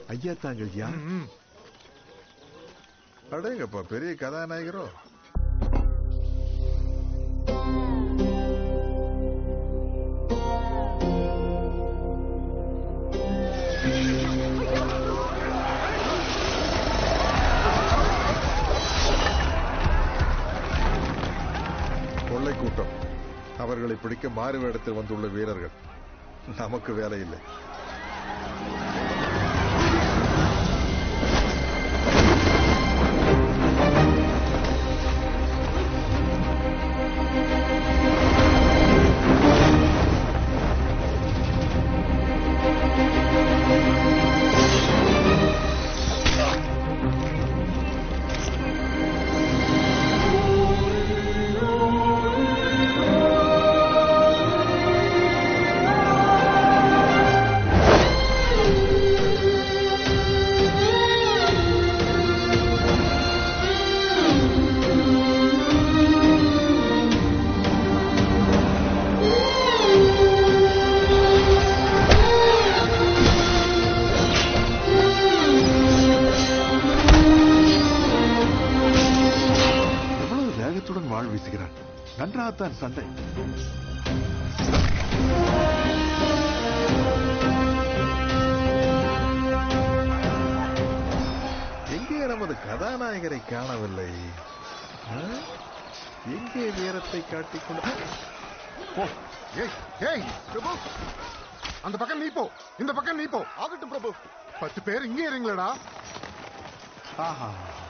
ஐயா தாங்கள் யார் ம். அடேங்கப்பா பெரிய கதாநாயகரோ கொள்ளை கூட்டம் அவர்களை பிடிக்க மாறு வேடத்தில் வந்துள்ள வீரர்கள் நமக்கு வேலை இல்லை எவ்வளவு வேகத்துடன் வாழ் வீசுகிறான் நன்றாகத்தான் சண்டை எங்கே நமது கதாநாயகரை காணவில்லை ஆ? எங்கே வீரத்தை காட்டிக்கொண்டு போ ஏய் ஏய் பிரபு அந்த பக்கம் நீ போ இந்த பக்கம் நீ போ ஆகட்டும் பிரபு பத்து பேர் இங்கே இருங்களடா ஆஹா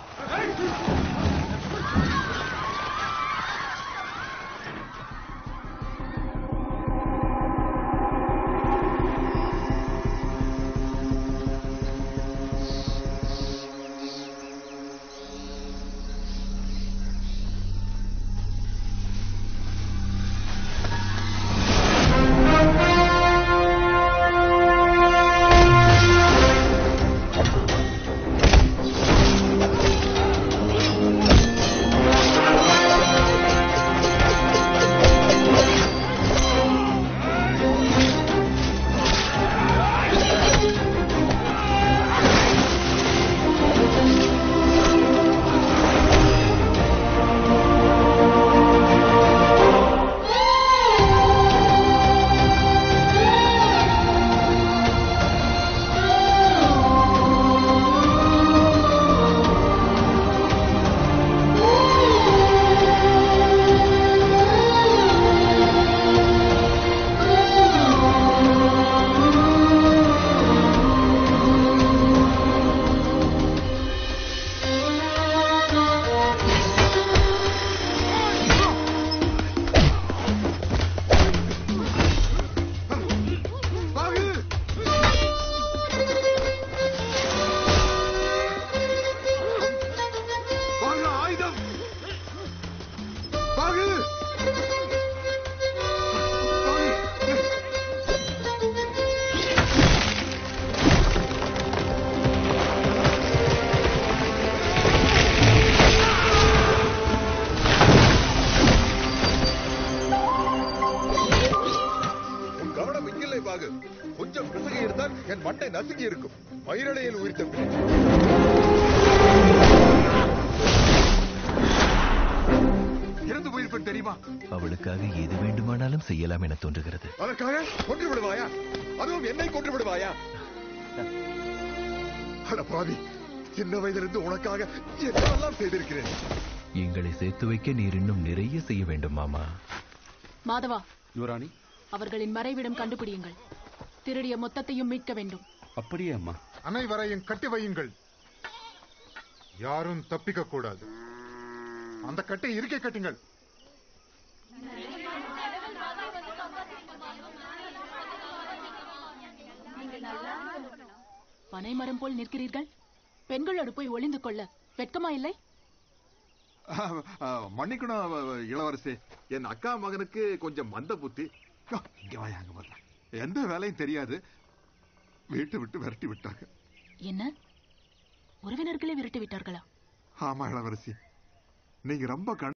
வாகு வாங்க ஆயுதம் வாகு உன் கவனம் இங்கில்லை பாகு கொஞ்சம் பிசகி இருந்தால் என் மண்டை நசுங்கி இருக்கும் மயிரடையில் உயிர் தப்பி இறந்து போயிருப்பேன் தெரியுமா அவளுக்காக எது வேண்டுமானாலும் செய்யலாம் என தோன்றுகிறது அதற்காக கொன்று விடுவாயா அதுவும் என்னை கொன்று விடுவாயா அட பாவி சின்ன வயதிலிருந்து உனக்காக என்னெல்லாம் செய்திருக்கிறேன் எங்களை சேர்த்து வைக்க நீர் இன்னும் நிறைய செய்ய வேண்டும் மாமா மாதவா யுவராணி அவர்களின் மறைவிடம் கண்டுபிடியுங்கள் திருடிய மொத்தத்தையும் மீட்க வேண்டும் அப்படியே அம்மா அனைவரையும் கட்டி வையுங்கள் யாரும் தப்பிக்க கூடாது அந்த கட்டை இருக்கை கட்டுங்கள் பனைமரம் போல் நிற்கிறீர்கள் பெண்களோடு போய் ஒளிந்து கொள்ள வெட்கமா இல்லை மன்னிக்கணும் இளவரசி என் அக்கா மகனுக்கு கொஞ்சம் மந்த புத்தி யோ, இங்க வாயா அங்க வரலாம் எந்த வேலையும் தெரியாது வீட்டை விட்டு விரட்டி விட்டாங்க என்ன உறவினர்களே விரட்டி விட்டார்களா ஆமா இளவரசி நீங்க ரொம்ப கண்